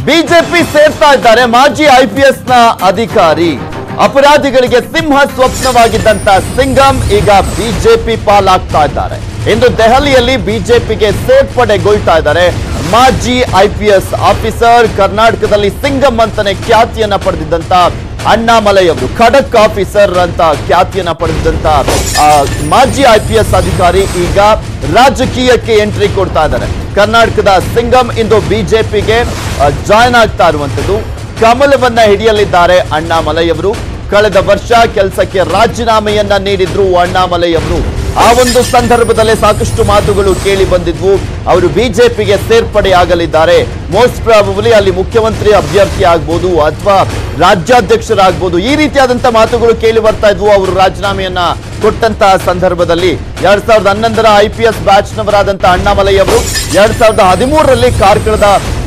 BJP ಸೇರ್ತಾ ಇದ್ದಾರೆ ಮಾಜಿ ಐಪಿಎಸ್ ನ ಅಧಿಕಾರಿ ಅಪರಾಧಿಗಳಿಗೆ ಸಿಂಹ ಸ್ವಪ್ನವಾಗಿದ್ದಂತ ಸಿಂಗಂ ಈಗ ಬಿಜೆಪಿ ಪಾಲಾಗ್ತಾ ಇದ್ದಾರೆ ಇಂದು ದೆಹಲಿಯಲ್ಲಿ ಬಿಜೆಪಿಗೆ ಸೇರ್ಪಡೆಗೊಳ್ತಾ ಇದ್ದಾರೆ ಮಾಜಿ ಐಪಿಎಸ್ ಆಫೀಸರ್ ಕರ್ನಾಟಕದಲ್ಲಿ ಸಿಂಗಂ ಅಂತಾನೆ ಖ್ಯಾತಿಯನ್ನ ಪಡೆದಿದ್ದಂತ ಅಣ್ಣಾಮಲೈ ಅವರು ಖಡಕ್ ಆಫೀಸರ್ ಅಂತ ಖ್ಯಾತಿಯನ್ನ ಪಡೆದಿದ್ದಂತ ಆ, ಮಾಜಿ ಐಪಿಎಸ್ ಅಧಿಕಾರಿ ಈಗ ರಾಜಕೀಯಕ್ಕೆ ಎಂಟ್ರಿ ಕೊಡ್ತಾ ಇದ್ದಾರೆ ಕರ್ನಾಟಕದ ಸಿಂಗಂ ಇಂದು ಬಿಜೆಪಿಗೆ ಜಾಯ್ನ್ ಆಗ್ತಾ ಇರುವಂತದ್ದು ಕಮಲವನ್ನ ಹಿಡಿಯಲಿದ್ದಾರೆ ಅಣ್ಣಾಮಲೈ ಅವರು ಕಳೆದ ವರ್ಷ ಕೆಲಸಕ್ಕೆ ರಾಜೀನಾಮೆಯನ್ನ ನೀಡಿದ್ರು ಅಣ್ಣಾಮಲೈ ಅವರು ಆ ಒಂದು ಸಂದರ್ಭದಲ್ಲೇ ಸಾಕಷ್ಟು ಮಾತುಗಳು ಕೇಳಿ ಬಂದಿದ್ವು ಅವರು ಬಿಜೆಪಿಗೆ ಸೇರ್ಪಡೆಯಾಗಲಿದ್ದಾರೆ ಮೋಸ್ಟ್ ಪ್ರಾಬಬಲಿ ಅಲ್ಲಿ ಮುಖ್ಯಮಂತ್ರಿ ಅಭ್ಯರ್ಥಿ ಆಗ್ಬೋದು ಅಥವಾ ರಾಜ್ಯಾಧ್ಯಕ್ಷರಾಗ್ಬೋದು ಈ ರೀತಿಯಾದಂತ ಮಾತುಗಳು ಕೇಳಿ ಬರ್ತಾ ಇದ್ವು ಅವರು ರಾಜೀನಾಮೆಯನ್ನ ಕೊಟ್ಟಂತಹ ಸಂದರ್ಭದಲ್ಲಿ ಎರಡ್ ಸಾವಿರದ ಹನ್ನೊಂದರ ಐ ಪಿ ಎಸ್ ಬ್ಯಾಚ್ನವರಾದಂತಹ ಅಣ್ಣಾಮಲೈ ಅವರು ಎರಡ್ ಸಾವಿರದ ಹದಿಮೂರರಲ್ಲಿ ಕಾರ್ಕಳದ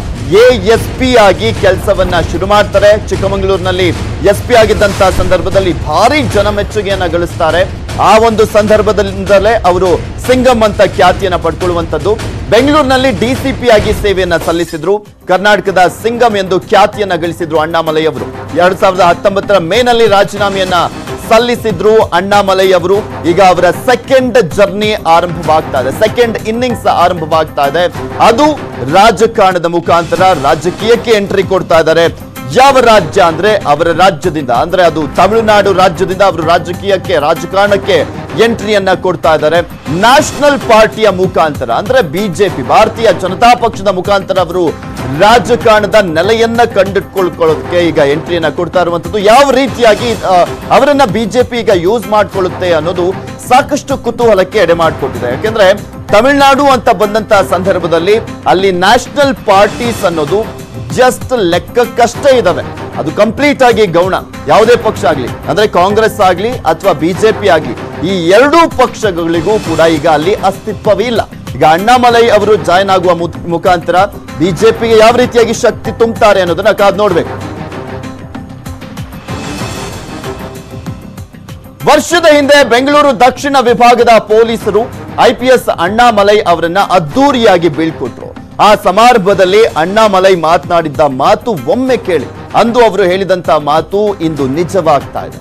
ಎಸ್ ಪಿ ಆಗಿ ಕೆಲಸವನ್ನ ಶುರು ಮಾಡ್ತಾರೆ ಚಿಕ್ಕಮಗಳೂರಿನಲ್ಲಿ ಎಸ್ ಪಿ ಆಗಿದ್ದಂತಹ ಸಂದರ್ಭದಲ್ಲಿ ಭಾರಿ ಜನಮೆಚ್ಚುಗೆಯನ್ನ ಗಳಿಸ್ತಾರೆ ಆ ಒಂದು ಸಂದರ್ಭದಿಂದಲೇ ಅವರು ಸಿಂಗಂ ಅಂತ ಖ್ಯಾತಿಯನ್ನ ಪಡ್ಕೊಳ್ಳುವಂಥದ್ದು ಬೆಂಗಳೂರಿನಲ್ಲಿ ಡಿಸಿಪಿ ಆಗಿ ಸೇವೆಯನ್ನ ಸಲ್ಲಿಸಿದ್ರು ಕರ್ನಾಟಕದ ಸಿಂಗಂ ಎಂದು ಖ್ಯಾತಿಯನ್ನ ಗಳಿಸಿದ್ರು ಅಣ್ಣಾಮಲೈ ಅವರು ಎರಡ್ ಸಾವಿರದ ಹತ್ತೊಂಬತ್ತರ ಮೇನಲ್ಲಿ ರಾಜೀನಾಮೆಯನ್ನ ಸಲ್ಲಿಸಿದ್ರು ಅಣ್ಣಾಮಲೈ ಅವರು ಈಗ ಅವರ ಸೆಕೆಂಡ್ ಜರ್ನಿ ಆರಂಭವಾಗ್ತಾ ಇದೆ ಸೆಕೆಂಡ್ ಇನ್ನಿಂಗ್ಸ್ ಆರಂಭವಾಗ್ತಾ ಇದೆ ಅದು ರಾಜಕಾರಣದ ಮುಖಾಂತರ ರಾಜಕೀಯಕ್ಕೆ ಎಂಟ್ರಿ ಕೊಡ್ತಾ ಇದ್ದಾರೆ ಯಾವ ರಾಜ್ಯ ಅಂದ್ರೆ ಅವರ ರಾಜ್ಯದಿಂದ ಅಂದ್ರೆ ಅದು ತಮಿಳುನಾಡು ರಾಜ್ಯದಿಂದ ಅವರು ರಾಜಕೀಯಕ್ಕೆ ರಾಜಕಾರಣಕ್ಕೆ ಎಂಟ್ರಿಯನ್ನ ಕೊಡ್ತಾ ಇದ್ದಾರೆ ನ್ಯಾಷನಲ್ ಪಾರ್ಟಿಯ ಮುಖಾಂತರ ಅಂದ್ರೆ ಬಿಜೆಪಿ ಭಾರತೀಯ ಜನತಾ ಪಕ್ಷದ ಮುಖಾಂತರ ಅವರು ರಾಜಕಾರಣದ ನೆಲೆಯನ್ನ ಕಂಡುಕೊಳ್ಕೊಳ್ಳೋದಕ್ಕೆ ಈಗ ಎಂಟ್ರಿಯನ್ನ ಕೊಡ್ತಾ ಇರುವಂತದ್ದು ಯಾವ ರೀತಿಯಾಗಿ ಆ, ಅವರನ್ನ ಬಿಜೆಪಿ ಈಗ ಯೂಸ್ ಮಾಡ್ಕೊಳ್ಳುತ್ತೆ ಅನ್ನೋದು ಸಾಕಷ್ಟು ಕುತೂಹಲಕ್ಕೆ ಎಡೆ ಮಾಡಿಕೊಟ್ಟಿದೆ ಯಾಕೆಂದ್ರೆ ತಮಿಳುನಾಡು ಅಂತ ಬಂದಂತಹ ಸಂದರ್ಭದಲ್ಲಿ ಅಲ್ಲಿ ನ್ಯಾಷನಲ್ ಪಾರ್ಟೀಸ್ ಅನ್ನೋದು ಜಸ್ಟ್ ಲೆಕ್ಕಕ್ಕಷ್ಟೇ ಇದಾವೆ ಅದು ಕಂಪ್ಲೀಟ್ ಆಗಿ ಗೌಣ ಯಾವುದೇ ಪಕ್ಷ ಆಗ್ಲಿ ಅಂದ್ರೆ ಕಾಂಗ್ರೆಸ್ ಆಗ್ಲಿ ಅಥವಾ ಬಿಜೆಪಿ ಆಗ್ಲಿ ಈ ಎರಡೂ ಪಕ್ಷಗಳಿಗೂ ಕೂಡ ಈಗ ಅಲ್ಲಿ ಅಸ್ತಿತ್ವವೇ ಇಲ್ಲ ಈಗ ಅಣ್ಣಾಮಲೈ ಅವರು ಜಾಯ್ನ್ ಆಗುವ ಮು- ಮುಖಾಂತರ ಬಿಜೆಪಿಗೆ ಯಾವ ರೀತಿಯಾಗಿ ಶಕ್ತಿ ತುಂಬುತ್ತಾರೆ ಅನ್ನೋದನ್ನ ಕಾದ್ ನೋಡ್ಬೇಕು ವರ್ಷದ ಹಿಂದೆ ಬೆಂಗಳೂರು ದಕ್ಷಿಣ ವಿಭಾಗದ ಪೊಲೀಸರು ಐಪಿಎಸ್ ಅಣ್ಣಾಮಲೈ ಅವರನ್ನ ಅದ್ದೂರಿಯಾಗಿ ಬೀಳ್ಕೊಟ್ರು ಆ ಸಮಾರಂಭದಲ್ಲಿ ಅಣ್ಣಾಮಲೈ ಮಾತನಾಡಿದ್ದ ಮಾತು ಒಮ್ಮೆ ಕೇಳಿ ಅಂದು ಅವರು ಹೇಳಿದಂತ ಮಾತು ಇಂದು ನಿಜವಾಗ್ತಾ ಇದೆ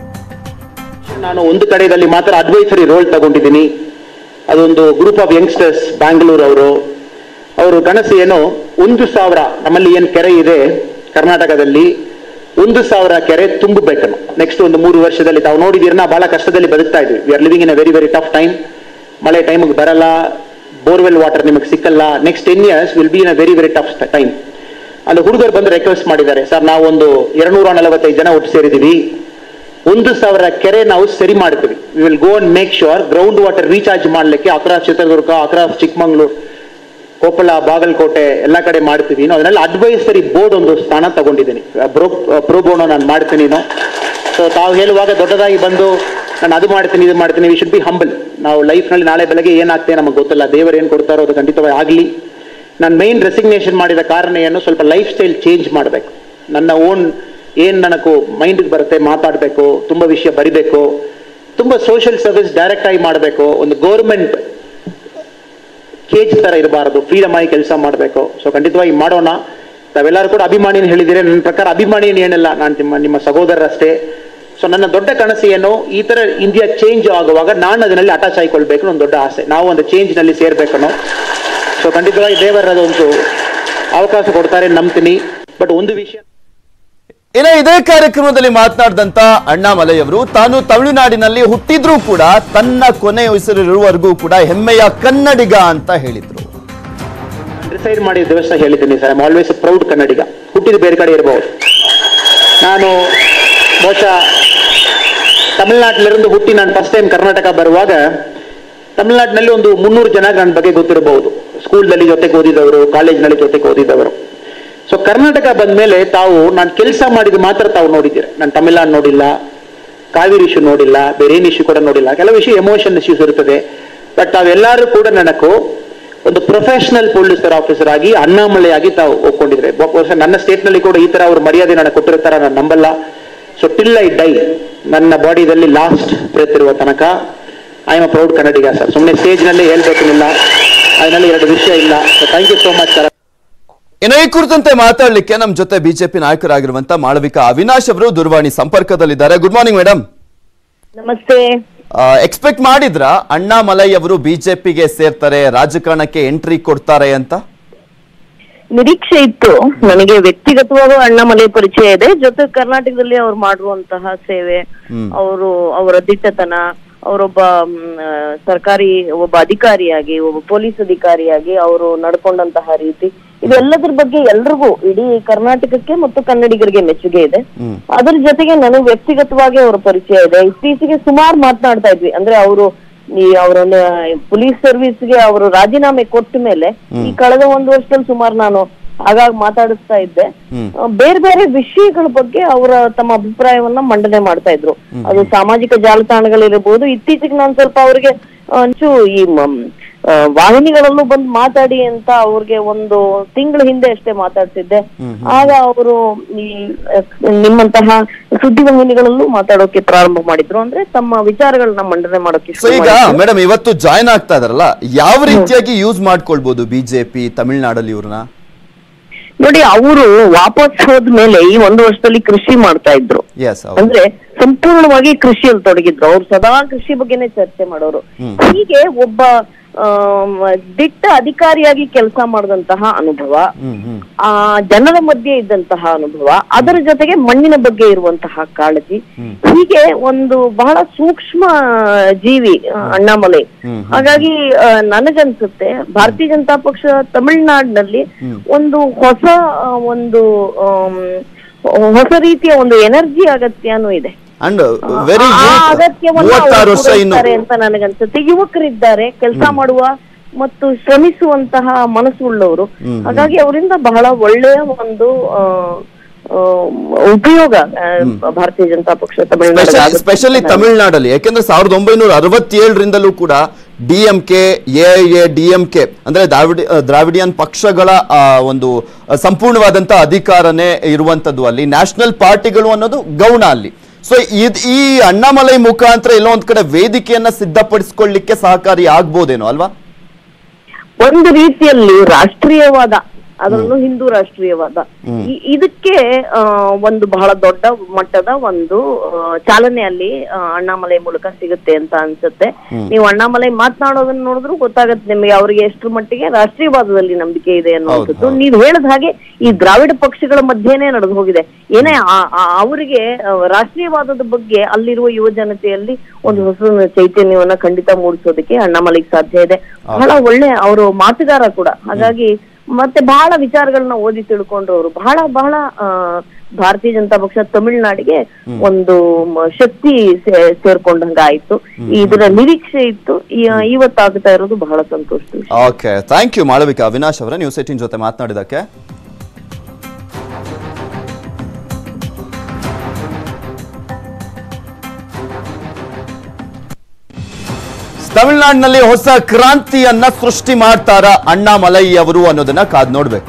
ನಾನು ಒಂದು ಕಡೆಯಲ್ಲಿ ಮಾತ್ರ ಅಡ್ವೈಸರಿ ರೋಲ್ ತಗೊಂಡಿದ್ದೀನಿ ಅದೊಂದು ಗ್ರೂಪ್ ಆಫ್ ಯಂಗ್ಸ್ಟರ್ಸ್ ಬ್ಯಾಂಗ್ಳೂರ್ ಅವರು ಅವರು ಕನಸು ಏನು ಒಂದು ಸಾವಿರ ನಮ್ಮಲ್ಲಿ ಏನು ಕೆರೆ ಇದೆ ಕರ್ನಾಟಕದಲ್ಲಿ ಒಂದು ಸಾವಿರ ಕೆರೆ ತುಂಬಬೇಕು ನೆಕ್ಸ್ಟ್ ಒಂದು ಮೂರು ವರ್ಷದಲ್ಲಿ ತಾವು ನೋಡಿದೀರ ನಾ ಬಹಳ ಕಷ್ಟದಲ್ಲಿ ಬದುಕ್ತಾ ಇದ್ವಿ we are living in a very very tough time ಮಳೆ ಟೈಮಿಗೆ ಬರಲ್ಲ ಬೋರ್ವೆಲ್ ವಾಟರ್ ನಿಮಗೆ ಸಿಕ್ಕಲ್ಲ next ten years will be in a very very tough time ಅಲ್ಲಿ ಹುಡುಗರು ಬಂದು ರಿಕ್ವೆಸ್ಟ್ ಮಾಡಿದ್ದಾರೆ ಸರ್ ನಾವೊಂದು ಎರಡ್ನೂರ ನಲವತ್ತೈದು ಜನ ಒಟ್ಟು ಸೇರಿದ್ದೀವಿ ಒಂದು ಸಾವಿರ ಕೆರೆ ನಾವು ಸರಿ ಮಾಡ್ತೀವಿ we will go and make sure ground water recharge ಮಾಡ್ಲಿಕ್ಕೆ ಅಕ್ರಾಸ್ ಚಿತ್ರದುರ್ಗ ಅಕ್ರಾಸ್ ಚಿಕ್ಕಮಂಗ್ಳೂರು ಕೊಪ್ಪಳ ಬಾಗಲಕೋಟೆ ಎಲ್ಲ ಕಡೆ ಮಾಡ್ತೀವಿ ಇನ್ನು ಅದನ್ನೆಲ್ಲ ಅಡ್ವೈಸರಿ ಬೋರ್ಡ್ ಒಂದು ಸ್ಥಾನ ತಗೊಂಡಿದ್ದೀನಿ ಬ್ರೋ ಪ್ರೋಬೋನೋ ನಾನು ಮಾಡ್ತೀನಿ ಸೊ ತಾವು ಹೇಳುವಾಗ ದೊಡ್ಡದಾಗಿ ಬಂದು ನಾನು ಅದು ಮಾಡ್ತೀನಿ ಇದು ಮಾಡ್ತೀನಿ ವಿ ಶುಡ್ ಬಿ ಹಂಬಲ್ ನಾವು ಲೈಫ್ನಲ್ಲಿ ನಾಳೆ ಬೆಳಗ್ಗೆ ಏನಾಗ್ತದೆ ನಮಗೆ ಗೊತ್ತಿಲ್ಲ ದೇವರು ಏನು ಕೊಡ್ತಾರೋ ಅದು ಖಂಡಿತವಾಗಿ ಆಗಲಿ ನಾನು ಮೈನ್ ರೆಸಿಗ್ನೇಷನ್ ಮಾಡಿದ ಕಾರಣ ಏನು ಸ್ವಲ್ಪ ಲೈಫ್ ಸ್ಟೈಲ್ ಚೇಂಜ್ ಮಾಡಬೇಕು ನನ್ನ ಓನ್ ಏನು ನನಗೂ ಮೈಂಡ್ಗೆ ಬರುತ್ತೆ ಮಾತಾಡಬೇಕು ತುಂಬ ವಿಷಯ ಬರಿಬೇಕು ತುಂಬ ಸೋಷಿಯಲ್ ಸರ್ವಿಸ್ ಡೈರೆಕ್ಟ್ ಆಗಿ ಮಾಡಬೇಕು ಒಂದು ಗೌರ್ಮೆಂಟ್ ಕೇಜ್ ತರ ಇರಬಾರದು ಫ್ರೀಡಮ್ ಆಗಿ ಕೆಲಸ ಮಾಡಬೇಕು ಸೊ ಖಂಡಿತವಾಗಿ ಮಾಡೋಣ ತಾವೆಲ್ಲರೂ ಕೂಡ ಅಭಿಮಾನಿನ ಹೇಳಿದ್ದೀರಿ ನನ್ನ ಪ್ರಕಾರ ಅಭಿಮಾನಿ ಏನು ಏನಿಲ್ಲ ನಾನು ನಿಮ್ಮ ನಿಮ್ಮ ಸಹೋದರರಷ್ಟೇ ಸೊ ನನ್ನ ದೊಡ್ಡ ಕನಸು ಏನು ಈ ತರ ಇಂಡಿಯಾ ಚೇಂಜ್ ಆಗುವಾಗ ನಾನು ಅದರಲ್ಲಿ ಅಟ್ಯಾಚ್ ಆಯ್ಕೊಳ್ಬೇಕು ನನ್ನ ದೊಡ್ಡ ಆಸೆ ನಾವು ಒಂದು ಚೇಂಜ್ ನಲ್ಲಿ ಸೇರ್ಬೇಕನ್ನೋ ಸೊ ಖಂಡಿತವಾಗಿ ದೇವರ ಅದೊಂದು ಅವಕಾಶ ಕೊಡ್ತಾರೆ ನಂಬ್ತೀನಿ ಬಟ್ ಒಂದು ವಿಷಯ ಇನ್ನು ಇದೇ ಕಾರ್ಯಕ್ರಮದಲ್ಲಿ ಮಾತನಾಡಿದಂತ ಅಣ್ಣಾಮಲೈ ಅವರು ತಾನು ತಮಿಳುನಾಡಿನಲ್ಲಿ ಹುಟ್ಟಿದ್ರೂ ಕೂಡ ತನ್ನ ಕೊನೆ ಉಸಿರಿರುವವರೆಗೂ ಕೂಡ ಹೆಮ್ಮೆಯ ಕನ್ನಡಿಗ ಅಂತ ಹೇಳಿದ್ರು ಡಿಸೈಡ್ ಮಾಡಿದ ದಿವಸ ಹೇಳಿದ್ದೀನಿ sir I'm always proud Kannadiga ಹುಟ್ಟಿದ ಬೇರೆ ಕಡೆ ಇರಬಹುದು ನಾನು ಬಹುಶಃ ತಮಿಳ್ನಾட்டிಲಿருந்து ಹುಟ್ಟಿ ನಾನು ಫಸ್ಟ್ ಟೈಮ್ ಕರ್ನಾಟಕ ಬರುವಾಗ ತಮಿಳ್ನಾಡಿನಲ್ಲಿ ಒಂದು ಮುನ್ನೂರು ಜನ ನನ್ನ ಬಗ್ಗೆ ಗೊತ್ತಿರಬಹುದು ಸ್ಕೂಲ್ನಲ್ಲಿ ಜೊತೆಗೆ ಓದಿದವರು ಕಾಲೇಜ್ನಲ್ಲಿ ಜೊತೆಗೆ ಓದಿದವರು ಸೊ ಕರ್ನಾಟಕ ಬಂದ ಮೇಲೆ ತಾವು ನಾನು ಕೆಲಸ ಮಾಡಿದ ಮಾತ್ರ ತಾವು ನೋಡಿದ್ದೀರ ನಾನು ತಮಿಳ್ನಾಡು ನೋಡಿಲ್ಲ ಕಾವೇರಿ ಇಶ್ಯೂ ನೋಡಿಲ್ಲ ಬೇರೆ ಏನು ಇಶ್ಯೂ ಕೂಡ ನೋಡಿಲ್ಲ ಕೆಲವು ವಿಷಯ ಎಮೋಷನ್ ಇಶ್ಯೂಸ್ ಇರ್ತದೆ ಬಟ್ ತಾವೆಲ್ಲರೂ ಕೂಡ ನನಗೂ ಒಂದು ಪ್ರೊಫೆಷನಲ್ ಪೊಲೀಸರ್ ಆಫೀಸರ್ ಆಗಿ ಅಣ್ಣಾಮಲೆ ಆಗಿ ತಾವು ಒಪ್ಕೊಂಡಿದ್ರೆ ಬಹುಶಃ ನನ್ನ ಸ್ಟೇಟ್ ನಲ್ಲಿ ಕೂಡ ಈ ತರ ಅವ್ರ ಮರ್ಯಾದೆ ನನಗೆ ಕೊಟ್ಟಿರ್ತಾರ ನಾನು ನಂಬಲ್ಲ ಸೊ ಟಿಲ್ ಐ ಡೈ ನನ್ನ ಬಾಡಿದಲ್ಲಿ ಲಾಸ್ಟ್ ಬ್ರೆತ್ ಇರುವ ತನಕ I am a proud Kannadiga sir ಸುಮ್ಮನೆ ಸ್ಟೇಜ್ ನಲ್ಲಿ ಹೇಳ್ಬೇಕೇನಿಲ್ಲ ಅದರಲ್ಲಿ ಎರಡು ವಿಷಯ ಇಲ್ಲ so thank you so much sir ಇನ್ನು ಈ ಕುರಿತಂತೆ ಮಾತಾಡ್ಲಿಕ್ಕೆ ನಮ್ಮ ಜೊತೆ ಬಿಜೆಪಿ ನಾಯಕರಾಗಿರುವಂತ ಮಾಳವಿಕಾ ಅವಿನಾಶ್ ಅವರು ದೂರವಾಣಿ ಸಂಪರ್ಕದಲ್ಲಿದ್ದಾರೆ ಗುಡ್ ಮಾರ್ನಿಂಗ್ ಮೇಡಮ್ ನಮಸ್ತೆ ಎಕ್ಸ್ಪೆಕ್ಟ್ ಮಾಡಿದ್ರ ಅಣ್ಣಾಮಲೈ ಅವರು ಬಿಜೆಪಿಗೆ ಸೇರ್ತಾರೆ ರಾಜಕಾರಣಕ್ಕೆ ಎಂಟ್ರಿ ಕೊಡ್ತಾರೆ ಅಂತ ನಿರೀಕ್ಷೆ ಇತ್ತು ನನಗೆ ವ್ಯಕ್ತಿಗತವಾಗೂ ಅಣ್ಣಾಮಲೈ ಪರಿಚಯ ಇದೆ ಜೊತೆ ಕರ್ನಾಟಕದಲ್ಲಿ ಅವ್ರು ಮಾಡಿರುವಂತಹ ಸೇವೆ ಹ್ಮ್. ಅವರು ಅವರ ದಿಟ್ಟತನ ಅವರೊಬ್ಬ ಮ್, ಆ, ಸರ್ಕಾರಿ ಒಬ್ಬ ಅಧಿಕಾರಿಯಾಗಿ ಒಬ್ಬ ಪೊಲೀಸ್ ಅಧಿಕಾರಿಯಾಗಿ ಅವರು ನಡ್ಕೊಂಡಂತಹ ರೀತಿ ಇದೆಲ್ಲದ್ರ ಬಗ್ಗೆ ಎಲ್ರಿಗೂ ಇಡೀ ಕರ್ನಾಟಕಕ್ಕೆ ಮತ್ತು ಕನ್ನಡಿಗರಿಗೆ ಮೆಚ್ಚುಗೆ ಇದೆ ಹ್ಮ್. ಅದ್ರ ಜೊತೆಗೆ ನನಗೆ ವ್ಯಕ್ತಿಗತವಾಗಿ ಅವರ ಪರಿಚಯ ಇದೆ ಇತ್ತೀಚೆಗೆ ಸುಮಾರು ಮಾತನಾಡ್ತಾ ಇದ್ವಿ ಅಂದ್ರೆ ಅವರು ಈ ಅವರನ್ನ ಪೊಲೀಸ್ ಸರ್ವಿಸ್ಗೆ ಅವರು ರಾಜೀನಾಮೆ ಕೊಟ್ಟ ಮೇಲೆ ಈ ಕಳೆದ ಒಂದು ವರ್ಷದಲ್ಲಿ ಸುಮಾರು ನಾನು ಆಗಾಗ ಮಾತಾಡಿಸ್ತಾ ಇದ್ದೆ ಹ್ಮ್. ಆ, ಬೇರೆ ಬೇರೆ ವಿಷಯಗಳ ಬಗ್ಗೆ ಅವರ ತಮ್ಮ ಅಭಿಪ್ರಾಯವನ್ನ ಮಂಡನೆ ಮಾಡ್ತಾ ಇದ್ರು ಅದು ಸಾಮಾಜಿಕ ಜಾಲತಾಣಗಳಿರಬಹುದು ಇತ್ತೀಚೆಗೆ ನಾನು ಸ್ವಲ್ಪ ಅವ್ರಿಗೆ ಒಂಚು ಈ ಮ- ಆ, ವಾಹಿನಿಗಳಲ್ಲೂ ಬಂದು ಮಾತಾಡಿ ಅಂತ ಅವ್ರಿಗೆ ಒಂದು ತಿಂಗಳ ಹಿಂದೆ ಅಷ್ಟೇ ಮಾತಾಡ್ತಿದ್ದೆ ಆಗ ಅವರು ಈ ಆ, ನಿಮ್ಮಂತಹ ಸುದ್ದಿವಾಹಿನಿಗಳಲ್ಲೂ ಮಾತಾಡೋಕೆ ಪ್ರಾರಂಭ ಮಾಡಿದ್ರು ಅಂದ್ರೆ ತಮ್ಮ ವಿಚಾರಗಳನ್ನ ಮಂಡನೆ ಮಾಡೋಕೆ ಸೊ ಶುರು ಈಗ ಮಾಡಿದ್ರು. ಮೇಡಮ್ ಇವತ್ತು ಜಾಯ್ನ್ ಆಗ್ತಾ ಇದಾರಲ್ಲ ಯಾವ ರೀತಿಯಾಗಿ ಯೂಸ್ ಮಾಡ್ಕೊಳ್ಬಹುದು ಬಿಜೆಪಿ ತಮಿಳ್ನಾಡಲ್ಲಿ ಇವ್ರನ್ನ ನೋಡಿ ಅವರು ವಾಪಸ್ ಹೋದ್ಮೇಲೆ ಈ ಒಂದು ವರ್ಷದಲ್ಲಿ ಕೃಷಿ ಮಾಡ್ತಾ ಇದ್ರು ಎಸ್ ಅಂದ್ರೆ ಸಂಪೂರ್ಣವಾಗಿ ಕೃಷಿಯಲ್ಲಿ ತೊಡಗಿದ್ರು ಅವ್ರು ಸದಾ ಕೃಷಿ ಬಗ್ಗೆನೇ ಚರ್ಚೆ ಮಾಡೋರು ಹೀಗೆ ಒಬ್ಬ ಆಮ್, ದಿಟ್ಟ ಅಧಿಕಾರಿಯಾಗಿ ಕೆಲಸ ಮಾಡಿದಂತಹ ಅನುಭವ ಹ್ಮ್ ಹ್ಮ್ ಆ ಜನರ ಮಧ್ಯೆ ಇದ್ದಂತಹ ಅನುಭವ ಅದರ ಜೊತೆಗೆ ಮಣ್ಣಿನ ಬಗ್ಗೆ ಇರುವಂತಹ ಕಾಳಜಿ ಹೀಗೆ ಒಂದು ಬಹಳ ಸೂಕ್ಷ್ಮ ಜೀವಿ ಆ, ಅಣ್ಣಾಮಲೈ ಹಾಗಾಗಿ ಆ, ನನಗನ್ಸುತ್ತೆ ಭಾರತೀಯ ಜನತಾ ಪಕ್ಷ ತಮಿಳ್ನಾಡಿನಲ್ಲಿ ಒಂದು ಹೊಸ ಆ, ಒಂದು ಆಮ್, ಹೊಸ ರೀತಿಯ ಒಂದು ಎನರ್ಜಿ ಅಗತ್ಯನೂ ಇದೆ ಅಂಡ್ ವೆರಿ ಆ ಅಗತ್ಯವನ್ನ ಮೂವತ್ತಾರು ಅವರು ವರ್ಷ ಇನ್ನು ಪೂರೈಸ್ತಾರೆ ಅಂತ ನನಗನ್ಸುತ್ತೆ ಯುವಕರಿದ್ದಾರೆ ಕೆಲಸ ಮಾಡುವ ಮತ್ತು ಶ್ರಮಿಸುವಂತಹ ಮನಸ್ಸುಳ್ಳವರು ಹಾಗಾಗಿ ಅವರಿಂದ ಬಹಳ ಒಳ್ಳೆಯ ಒಂದು ಆ, ಆ, ಉಪಯೋಗ ಆ, ಭಾರತೀಯ ಜನತಾ ಪಕ್ಷ ತಮಿಳುನಾಡಿಗೆ ಆಗುತ್ತೆ. ಸ್ಪೆಷಲಿ ತಮಿಳ್ನಾಡಲ್ಲಿ ಯಾಕೆಂದ್ರೆ ಸಾವಿರದ ಒಂಬೈನೂರ ಅರವತ್ತೇಳರಿಂದಲೂ ಕೂಡ D M K A D M K ಅಂದ್ರೆ ದ್ರಾವಿಡ ದ್ರಾವಿಡಿಯನ್ ಪಕ್ಷಗಳ ಆ, ಒಂದು ಸಂಪೂರ್ಣವಾದಂತ ಅಧಿಕಾರನೇ ಇರುವಂತದ್ದು ಅಲ್ಲಿ ನ್ಯಾಷನಲ್ ಪಾರ್ಟಿಗಳು ಅನ್ನೋದು ಗೌಣ ಅಲ್ಲಿ ಸೊ ಈ ಅಣ್ಣಾಮಲೈ ಮುಖಾಂತರ ಎಲ್ಲೋ ಒಂದ್ ಕಡೆ ವೇದಿಕೆಯನ್ನ ಸಿದ್ಧಪಡಿಸ್ಕೊಳ್ಳಿಕ್ಕೆ ಸಹಕಾರಿ ಆಗ್ಬೋದೇನೋ ಅಲ್ವಾ ಒಂದು ರೀತಿಯಲ್ಲಿ ರಾಷ್ಟ್ರೀಯವಾದ ಅದರಲ್ಲೂ ಹಿಂದೂ ರಾಷ್ಟ್ರೀಯವಾದ ಇ- ಇದಕ್ಕೆ ಆ, ಒಂದು ಬಹಳ ದೊಡ್ಡ ಮಟ್ಟದ ಒಂದು ಆ, ಚಾಲನೆ ಅಲ್ಲಿ ಆ, ಅಣ್ಣಾಮಲೈ ಮೂಲಕ ಸಿಗುತ್ತೆ ಅಂತ ಅನ್ಸುತ್ತೆ ನೀವು ಅಣ್ಣಾಮಲೈ ಮಾತನಾಡೋದನ್ನ ನೋಡಿದ್ರು ಗೊತ್ತಾಗತ್ತೆ ನಿಮಗೆ ಅವರಿಗೆ ಎಷ್ಟು ಮಟ್ಟಿಗೆ ರಾಷ್ಟ್ರೀಯವಾದದಲ್ಲಿ ನಂಬಿಕೆ ಇದೆ ಅನ್ನುವಂಥದ್ದು ಹೌದು. ನೀವು ಹೇಳಿದ ಹಾಗೆ ಈ ದ್ರಾವಿಡ ಪಕ್ಷಗಳ ಮಧ್ಯೆನೇ ನಡೆದು ಹೋಗಿದೆ ಏನೇ ಆ- ಆ- ಅವರಿಗೆ ಆ, ರಾಷ್ಟ್ರೀಯವಾದದ ಬಗ್ಗೆ ಅಲ್ಲಿರುವ ಯುವ ಜನತೆಯಲ್ಲಿ ಒಂದು ಹೊಸ ಚೈತನ್ಯವನ್ನ ಖಂಡಿತ ಮೂಡಿಸೋದಕ್ಕೆ ಅಣ್ಣಾಮಲೈಗೆ ಸಾಧ್ಯ ಇದೆ ಬಹಳ ಒಳ್ಳೆ ಅವರು ಮಾತುಗಾರ ಕೂಡ ಹಾಗಾಗಿ ಮತ್ತೆ ಬಹಳ ವಿಚಾರಗಳನ್ನ ಓದಿ ತಿಳ್ಕೊಂಡ್ರವರು ಬಹಳ ಬಹಳ ಆ, ಭಾರತೀಯ ಜನತಾ ಪಕ್ಷ ತಮಿಳುನಾಡಿಗೆ ಒಂದು ಮ- ಶಕ್ತಿ ಸೇ- ಸೇರ್ಕೊಂಡಂಗ ಆಯ್ತು ಇದರ ನಿರೀಕ್ಷೆ ಇತ್ತು ಈ- ಇವತ್ತಾಗ್ತಾ ಇರೋದು ಬಹಳ ಸಂತೋಷದ ವಿಷಯ. Okay thank you Malavika Avinash ಅವರ ನ್ಯೂಸ್ ಏಟಿನ್ ಜೊತೆ ಮಾತನಾಡಿದಕ್ಕೆ ತಮಿಳುನಾಡಿನಲ್ಲಿ ಹೊಸ ಕ್ರಾಂತಿಯನ್ನ ಸೃಷ್ಟಿ ಮಾಡ್ತಾರ ಅಣ್ಣಾಮಲೈ ಅವರು ಅನ್ನೋದನ್ನ ಕಾದ್ ನೋಡ್ಬೇಕು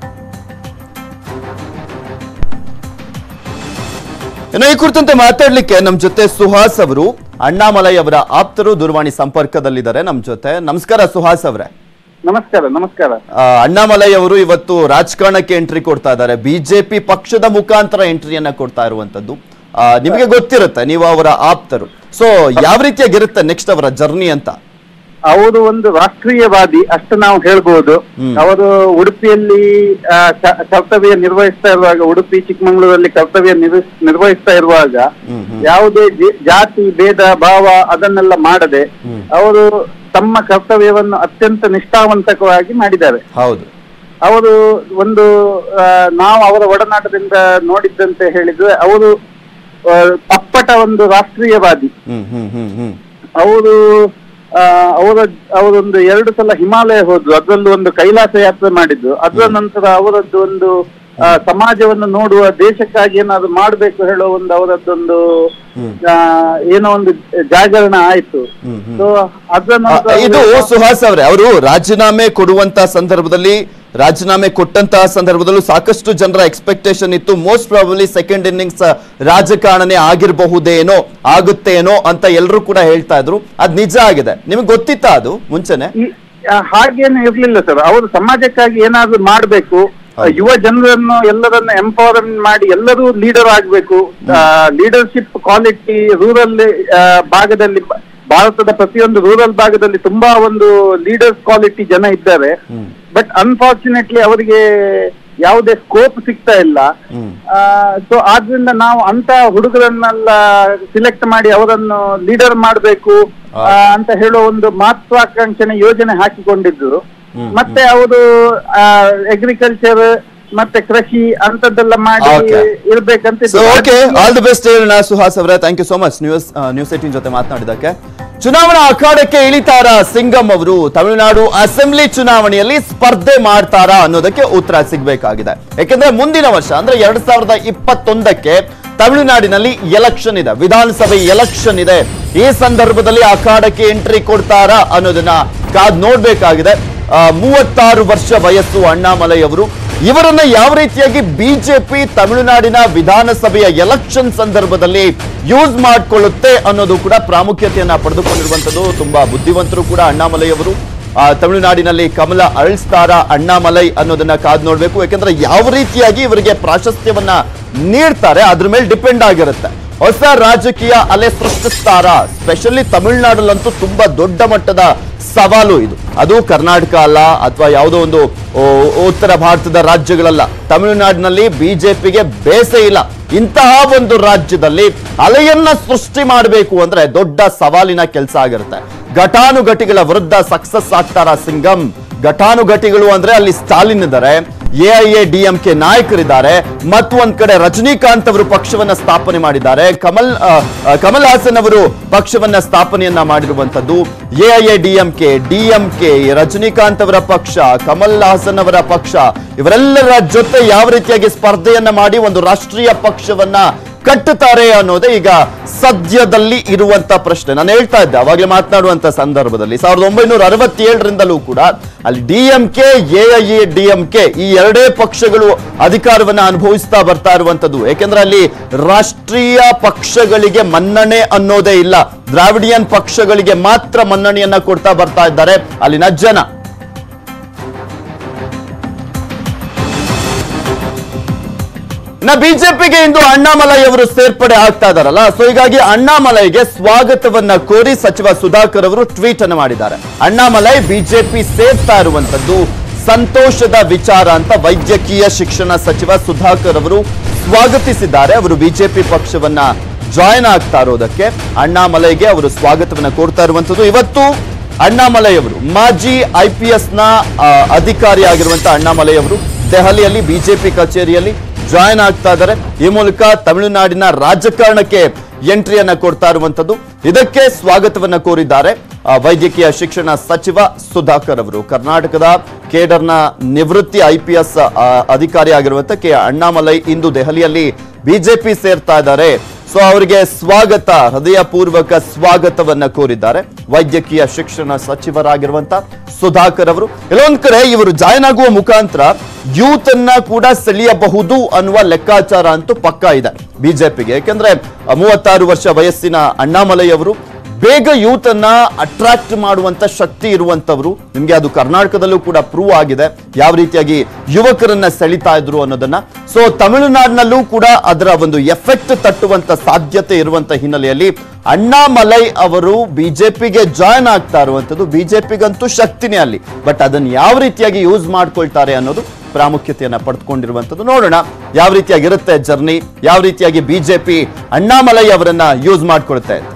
ಇನ್ನು ಈ ಕುರಿತಂತೆ ಮಾತಾಡ್ಲಿಕ್ಕೆ ನಮ್ ಜೊತೆ ಸುಹಾಸ್ ಅವರು ಅಣ್ಣಾಮಲೈ ಅವರ ಆಪ್ತರು ದೂರವಾಣಿ ಸಂಪರ್ಕದಲ್ಲಿದ್ದಾರೆ ನಮ್ ಜೊತೆ ನಮಸ್ಕಾರ ಸುಹಾಸ್ ಅವರೇ ನಮಸ್ಕಾರ ನಮಸ್ಕಾರ ಆ, ಅಣ್ಣಾಮಲೈ ಅವರು ಇವತ್ತು ರಾಜಕಾರಣಕ್ಕೆ ಎಂಟ್ರಿ ಕೊಡ್ತಾ ಇದ್ದಾರೆ ಬಿಜೆಪಿ ಪಕ್ಷದ ಮುಖಾಂತರ ಎಂಟ್ರಿಯನ್ನ ಕೊಡ್ತಾ ಇರುವಂತದ್ದು ಆ, ನಿಮಗೆ ಗೊತ್ತಿರುತ್ತೆ ನೀವು ಅವರ ಆಪ್ತರು ಸೊ ಯಾವ ರೀತಿಯಾಗಿರುತ್ತೆ ನೆಕ್ಸ್ಟ್ ಅವರ ಜರ್ನಿ ಅಂತ ಅವರು ಒಂದು ರಾಷ್ಟ್ರೀಯವಾದಿ ಅಷ್ಟು ನಾವು ಹೇಳ್ಬೋದು ಅವರು ಉಡುಪಿಯಲ್ಲಿ ಆ, ಕ- ಕರ್ತವ್ಯ ನಿರ್ವಹಿಸ್ತಾ ಇರುವಾಗ ಉಡುಪಿ ಚಿಕ್ಕಮಗಳೂರಲ್ಲಿ ಕರ್ತವ್ಯ ನಿರ್ವ- ನಿರ್ವಹಿಸ್ತಾ ಇರುವಾಗ ಯಾವುದೇ ಜಿ- ಜಾತಿ ಭೇದ ಭಾವ ಅದನ್ನೆಲ್ಲ ಮಾಡದೆ ಅವರು ತಮ್ಮ ಕರ್ತವ್ಯವನ್ನು ಅತ್ಯಂತ ನಿಷ್ಠಾವಂತಕವಾಗಿ ಮಾಡಿದ್ದಾರೆ ಹೌದು ಅವರು ಒಂದು ಆ, ನಾವು ಅವರ ಒಡನಾಟದಿಂದ ನೋಡಿದ್ದಂತೆ ಹೇಳಿದ್ರೆ ಅವರು ಆ, ಅಪ್ಪಟ ಒಂದು ರಾಷ್ಟ್ರೀಯವಾದಿ ಹ್ಮ್ ಹ್ಮ್ ಹ್ಮ್ ಹ್ಮ್ ಅವರು ಆ, ಅವರ ಅವರೊಂದು ಎರಡು ಸಲ ಹಿಮಾಲಯ ಹೋದ್ರು ಅದರಲ್ಲೂ ಒಂದು ಕೈಲಾಸ ಯಾತ್ರೆ ಮಾಡಿದ್ರು ಅದರ ನಂತರ ಅವರದ್ದು ಒಂದು ಆ, ಸಮಾಜವನ್ನು ನೋಡುವ ದೇಶಕ್ಕಾಗಿ ಏನಾದ್ರು ಮಾಡಬೇಕು ಹೇಳೋ ಒಂದು ಅವರದ್ದೊಂದು ಆ, ಏನೋ ಒಂದು ಜಾಗರಣ ಆಯ್ತು ಸೊ ಅದರ ಆ, ನಂತರ ಇದು ಅವರು- ಸುಹಾಸ್ ಅವರೇ ಅವರು ರಾಜೀನಾಮೆ ಕೊಡುವಂತ ಸಂದರ್ಭದಲ್ಲಿ ರಾಜೀನಾಮೆ ಕೊಟ್ಟಂತಹ ಸಂದರ್ಭದಲ್ಲೂ ಸಾಕಷ್ಟು ಜನರ ಎಕ್ಸ್ಪೆಕ್ಟೇಷನ್ ಇತ್ತು ಮೋಸ್ಟ್ ಪ್ರಾಬಲಿ ಸೆಕೆಂಡ್ ಇನ್ನಿಂಗ್ಸ್ ರಾಜಕಾರಣನೇ ಆಗಿರಬಹುದೇನೋ ಆಗುತ್ತೇನೋ ಅಂತ ಎಲ್ಲರೂ ಕೂಡ ಹೇಳ್ತಾ ಇದ್ರು ಅದ್ ನಿಜ ಆಗಿದೆ ನಿಮ್ಗೆ ಗೊತ್ತಿತ್ತಾ ಅದು ಮುಂಚೆನೆ ಈ- ಆ, ಹಾಗೇನು ಇರ್ಲಿಲ್ಲ ಸರ್ ಅವರು ಸಮಾಜಕ್ಕಾಗಿ ಏನಾದ್ರು ಮಾಡ್ಬೇಕು ಯುವ ಜನರನ್ನು ಎಲ್ಲರನ್ನ ಎಂಪವರ್ಮೆಂಟ್ ಮಾಡಿ ಎಲ್ಲರೂ ಲೀಡರ್ ಆಗ್ಬೇಕು ಲೀಡರ್ಶಿಪ್ ಕ್ವಾಲಿಟಿ ರೂರಲ್ ಭಾಗದಲ್ಲಿ ಬ- ಭಾರತದ ಪ್ರತಿಯೊಂದು ರೂರಲ್ ಭಾಗದಲ್ಲಿ ತುಂಬಾ ಒಂದು ಲೀಡರ್ಸ್ ಕ್ವಾಲಿಟಿ ಜನ ಇದ್ದಾರೆ ಬಟ್ ಅನ್ಫಾರ್ಚುನೇಟ್ಲಿ ಅವರಿಗೆ ಯಾವುದೇ ಸ್ಕೋಪ್ ಸಿಗ್ತಾ ಇಲ್ಲ ಸೊ ಆದ್ರಿಂದ ನಾವು ಅಂತ ಹುಡುಗರನ್ನೆಲ್ಲ ಸಿಲೆಕ್ಟ್ ಮಾಡಿ ಅವರನ್ನು ಲೀಡರ್ ಮಾಡಬೇಕು ಅಂತ ಹೇಳೋ ಒಂದು ಮಹತ್ವಾಕಾಂಕ್ಷೆನ ಯೋಜನೆ ಹಾಕಿಕೊಂಡಿದ್ರು ಮತ್ತೆ ಅವರು ಅಗ್ರಿಕಲ್ಚರ್ ಮತ್ತೆ ಕೃಷಿ ಅಂತದ್ದೆಲ್ಲ ಮಾಡಿ Okay. ಇರ್ಬೇಕಂತ so okay all the best ಹೇಳೋಣ ಸುಹಾಸ್ ಅವರೇ thank you so much news news eighteen ಜೊತೆ ಮಾತನಾಡಿದಕ್ಕೆ ಚುನಾವಣಾ ಅಖಾಡಕ್ಕೆ ಇಳಿತಾರ ಸಿಂಗಂ ಅವರು ತಮಿಳುನಾಡು ಅಸೆಂಬ್ಲಿ ಚುನಾವಣೆಯಲ್ಲಿ ಸ್ಪರ್ಧೆ ಮಾಡ್ತಾರಾ ಅನ್ನೋದಕ್ಕೆ ಉತ್ತರ ಸಿಗ್ಬೇಕಾಗಿದೆ ಯಾಕೆಂದ್ರೆ ಮುಂದಿನ ವರ್ಷ ಅಂದ್ರೆ ಎರಡ್ ಸಾವಿರದ ಇಪ್ಪತ್ತೊಂದಕ್ಕೆ ತಮಿಳುನಾಡಿನಲ್ಲಿ ಎಲೆಕ್ಷನ್ ಇದೆ ವಿಧಾನಸಭೆ ಎಲೆಕ್ಷನ್ ಇದೆ ಈ ಸಂದರ್ಭದಲ್ಲಿ ಅಖಾಡಕ್ಕೆ ಎಂಟ್ರಿ ಕೊಡ್ತಾರಾ ಅನ್ನೋದನ್ನ ಕಾದ್ ನೋಡ್ಬೇಕಾಗಿದೆ ಆ, ಮೂವತ್ತಾರು ವರ್ಷ ವಯಸ್ಸು ಅಣ್ಣಾಮಲೈ ಅವರು ಇವರನ್ನ ಯಾವ ರೀತಿಯಾಗಿ ಬಿಜೆಪಿ ತಮಿಳುನಾಡಿನ ವಿಧಾನಸಭೆಯ ಎಲೆಕ್ಷನ್ ಸಂದರ್ಭದಲ್ಲಿ ಯೂಸ್ ಮಾಡಿಕೊಳ್ಳುತ್ತೆ ಅನ್ನೋದು ಕೂಡ ಪ್ರಾಮುಖ್ಯತೆಯನ್ನ ಪಡೆದುಕೊಂಡಿರುವಂತದ್ದು ತುಂಬಾ ಬುದ್ಧಿವಂತರು ಕೂಡ ಅಣ್ಣಾಮಲೈ ಅವರು ಆ, ತಮಿಳುನಾಡಿನಲ್ಲಿ ಕಮಲ ಅರಳಿಸ್ತಾರ ಅಣ್ಣಾಮಲೈ ಅನ್ನೋದನ್ನ ಕಾದ್ ನೋಡ್ಬೇಕು ಯಾಕಂದ್ರೆ ಯಾವ ರೀತಿಯಾಗಿ ಇವರಿಗೆ ಪ್ರಾಶಸ್ತ್ಯವನ್ನ ನೀಡ್ತಾರೆ ಅದ್ರ ಮೇಲೆ ಡಿಪೆಂಡ್ ಆಗಿರುತ್ತೆ ಹೊಸ ರಾಜಕೀಯ ಅಲೆ ಸೃಷ್ಟಿಸ್ತಾರ ಸ್ಪೆಷಲಿ ತಮಿಳುನಾಡಲ್ಲಂತೂ ತುಂಬಾ ದೊಡ್ಡ ಮಟ್ಟದ ಸವಾಲು ಇದು ಅದು ಕರ್ನಾಟಕ ಅಲ್ಲ ಅಥವಾ ಯಾವುದೋ ಒಂದು ಓ, ಉತ್ತರ ಭಾರತದ ರಾಜ್ಯಗಳಲ್ಲ ತಮಿಳುನಾಡಿನಲ್ಲಿ ಬಿಜೆಪಿಗೆ ಬೇಸೆ ಇಲ್ಲ ಇಂತಹ ಒಂದು ರಾಜ್ಯದಲ್ಲಿ ಅಲೆಯನ್ನ ಸೃಷ್ಟಿ ಮಾಡಬೇಕು ಅಂದ್ರೆ ದೊಡ್ಡ ಸವಾಲಿನ ಕೆಲಸ ಆಗಿರುತ್ತೆ ಘಟಾನುಘಟಿಗಳ ವಿರುದ್ಧ ಸಕ್ಸಸ್ ಆಗ್ತಾರ ಸಿಂಗಂ ಘಟಾನುಘಟಿಗಳು ಅಂದ್ರೆ ಅಲ್ಲಿ ಸ್ಟಾಲಿನ್ ಇದ್ದಾರೆ A I A D M K ನಾಯಕರಿದ್ದಾರೆ ಮತ್ತೊಂದ್ ಕಡೆ ರಜನಿಕಾಂತ್ ಅವರು ಪಕ್ಷವನ್ನ ಸ್ಥಾಪನೆ ಮಾಡಿದ್ದಾರೆ ಕಮಲ್ ಆ, ಆ, ಕಮಲ್ ಹಾಸನ್ ಅವರು ಪಕ್ಷವನ್ನ ಸ್ಥಾಪನೆಯನ್ನ ಮಾಡಿರುವಂತದ್ದು A I A D M K D M K Rajinikanth ಅವರ ಪಕ್ಷ ಕಮಲ್ ಹಾಸನ್ ಅವರ ಪಕ್ಷ ಇವರೆಲ್ಲರ ಜೊತೆ ಯಾವ ರೀತಿಯಾಗಿ ಸ್ಪರ್ಧೆಯನ್ನ ಮಾಡಿ ಒಂದು ರಾಷ್ಟ್ರೀಯ ಪಕ್ಷವನ್ನ ಕಟ್ಟುತ್ತಾರೆ ಅನ್ನೋದೇ ಈಗ ಸದ್ಯದಲ್ಲಿ ಇರುವಂತ ಪ್ರಶ್ನೆ ನಾನು ಹೇಳ್ತಾ ಇದ್ದೆ ಅವಾಗಲೇ ಮಾತನಾಡುವಂತ ಸಂದರ್ಭದಲ್ಲಿ ಸಾವಿರದ ಒಂಬೈನೂರ ಅರವತ್ತೇಳರಿಂದಲೂ ಕೂಡ ಅಲ್ಲಿ D M K A D M K ಈ ಎರಡೇ ಪಕ್ಷಗಳು ಅಧಿಕಾರವನ್ನ ಅನುಭವಿಸ್ತಾ ಬರ್ತಾ ಇರುವಂತದ್ದು ಯಾಕೆಂದ್ರೆ ಅಲ್ಲಿ ರಾಷ್ಟ್ರೀಯ ಪಕ್ಷಗಳಿಗೆ ಮನ್ನಣೆ ಅನ್ನೋದೇ ಇಲ್ಲ ದ್ರಾವಿಡಿಯನ್ ಪಕ್ಷಗಳಿಗೆ ಮಾತ್ರ ಮನ್ನಣೆಯನ್ನ ಕೊಡ್ತಾ ಬರ್ತಾ ಇದ್ದಾರೆ ಅಲ್ಲಿನ ಜನ ಇನ್ನ ಬಿಜೆಪಿಗೆ ಇಂದು ಅಣ್ಣಾಮಲೈ ಅವರು ಸೇರ್ಪಡೆ ಆಗ್ತಾ ಇದಾರಲ್ಲ ಸೊ ಹೀಗಾಗಿ ಅಣ್ಣಾಮಲೈಗೆ ಸ್ವಾಗತವನ್ನ ಕೋರಿ ಸಚಿವ ಸುಧಾಕರ್ ಅವರು ಟ್ವೀಟ್ ಅನ್ನು ಮಾಡಿದ್ದಾರೆ ಅಣ್ಣಾಮಲೈ ಬಿಜೆಪಿ ಸೇರ್ತಾ ಇರುವಂತದ್ದು ಸಂತೋಷದ ವಿಚಾರ ಅಂತ ವೈದ್ಯಕೀಯ ಶಿಕ್ಷಣ ಸಚಿವ ಸುಧಾಕರ್ ಅವರು ಸ್ವಾಗತಿಸಿದ್ದಾರೆ ಅವರು ಬಿಜೆಪಿ ಪಕ್ಷವನ್ನ ಜಾಯಿನ್ ಆಗ್ತಾ ಇರೋದಕ್ಕೆ ಅಣ್ಣಾಮಲೈಗೆ ಅವರು ಸ್ವಾಗತವನ್ನ ಕೋರ್ತಾ ಇರುವಂತದ್ದು ಇವತ್ತು ಅಣ್ಣಾಮಲೈ ಅವರು ಮಾಜಿ ಐ ಪಿ ಎಸ್ ನ ಆ, ಅಧಿಕಾರಿ ಆಗಿರುವಂತಹ ಅಣ್ಣಾಮಲೈ ಅವರು ದೆಹಲಿಯಲ್ಲಿ ಬಿಜೆಪಿ ಕಚೇರಿಯಲ್ಲಿ ಜಾಯಿನ್ ಆಗ್ತಾ ಇದ್ದಾರೆ ಈ ಮೂಲಕ ತಮಿಳುನಾಡಿನ ರಾಜಕಾರಣಕ್ಕೆ ಎಂಟ್ರಿಯನ್ನ ಕೊಡ್ತಾ ಇರುವಂತದ್ದು ಇದಕ್ಕೆ ಸ್ವಾಗತವನ್ನ ಕೋರಿದ್ದಾರೆ ಆ, ವೈದ್ಯಕೀಯ ಶಿಕ್ಷಣ ಸಚಿವ ಸುಧಾಕರ್ ಅವರು ಕರ್ನಾಟಕದ ಕೇಡರ್ನ ನಿವೃತ್ತಿ ಐ ಪಿ ಎಸ್ ಅಧಿಕಾರಿ ಆಗಿರುವಂತ ಕೆ ಅಣ್ಣಾಮಲೈ ಇಂದು ದೆಹಲಿಯಲ್ಲಿ ಬಿಜೆಪಿ ಸೇರ್ತಾ ಇದ್ದಾರೆ ಸೊ ಅವರಿಗೆ ಸ್ವಾಗತ ಹೃದಯಪೂರ್ವಕ ಸ್ವಾಗತವನ್ನ ಕೋರಿದ್ದಾರೆ ವೈದ್ಯಕೀಯ ಶಿಕ್ಷಣ ಸಚಿವರಾಗಿರುವಂತ ಸುಧಾಕರ್ ಅವರು ಕೆಲವೊಂದ್ ಕಡೆ ಇವರು ಜಾಯ್ನ್ ಆಗುವ ಮುಖಾಂತರ ಯೂತ್ ಅನ್ನ ಕೂಡ ಸೆಳೆಯಬಹುದು ಅನ್ನುವ ಲೆಕ್ಕಾಚಾರ ಅಂತೂ ಪಕ್ಕಾ ಇದೆ ಬಿಜೆಪಿಗೆ ಯಾಕೆಂದ್ರೆ ಅಹ್, ಮೂವತ್ತಾರು ವರ್ಷ ವಯಸ್ಸಿನ ಅಣ್ಣಾಮಲೈ ಅವರು ಬೇಗ ಯೂತ್ ಅನ್ನ ಅಟ್ರಾಕ್ಟ್ ಮಾಡುವಂತ ಶಕ್ತಿ ಇರುವಂತವರು ನಿಮ್ಗೆ ಅದು ಕರ್ನಾಟಕದಲ್ಲೂ ಕೂಡ ಪ್ರೂವ್ ಆಗಿದೆ ಯಾವ ರೀತಿಯಾಗಿ ಯುವಕರನ್ನ ಸೆಳಿತಾ ಇದ್ರು ಅನ್ನೋದನ್ನ ಸೊ ತಮಿಳುನಾಡಿನಲ್ಲೂ ಕೂಡ ಅದರ ಒಂದು ಎಫೆಕ್ಟ್ ತಟ್ಟುವಂತ ಸಾಧ್ಯತೆ ಇರುವಂತ ಹಿನ್ನೆಲೆಯಲ್ಲಿ ಅಣ್ಣಾಮಲೈ ಅವರು ಬಿಜೆಪಿಗೆ ಜಾಯ್ನ್ ಆಗ್ತಾ ಇರುವಂತದ್ದು ಬಿಜೆಪಿಗಂತೂ ಶಕ್ತಿನೇ ಅಲ್ಲಿ ಬಟ್ ಅದನ್ನ ಯಾವ ರೀತಿಯಾಗಿ ಯೂಸ್ ಮಾಡ್ಕೊಳ್ತಾರೆ ಅನ್ನೋದು ಪ್ರಾಮುಖ್ಯತೆಯನ್ನ ಪಡೆದುಕೊಂಡಿರುವಂತದ್ದು ನೋಡೋಣ ಯಾವ ರೀತಿಯಾಗಿರುತ್ತೆ ಜರ್ನಿ ಯಾವ ರೀತಿಯಾಗಿ ಬಿಜೆಪಿ ಅಣ್ಣಾಮಲೈ ಅವರನ್ನ ಯೂಸ್ ಮಾಡ್ಕೊಳ್ತಾ ಇದೆ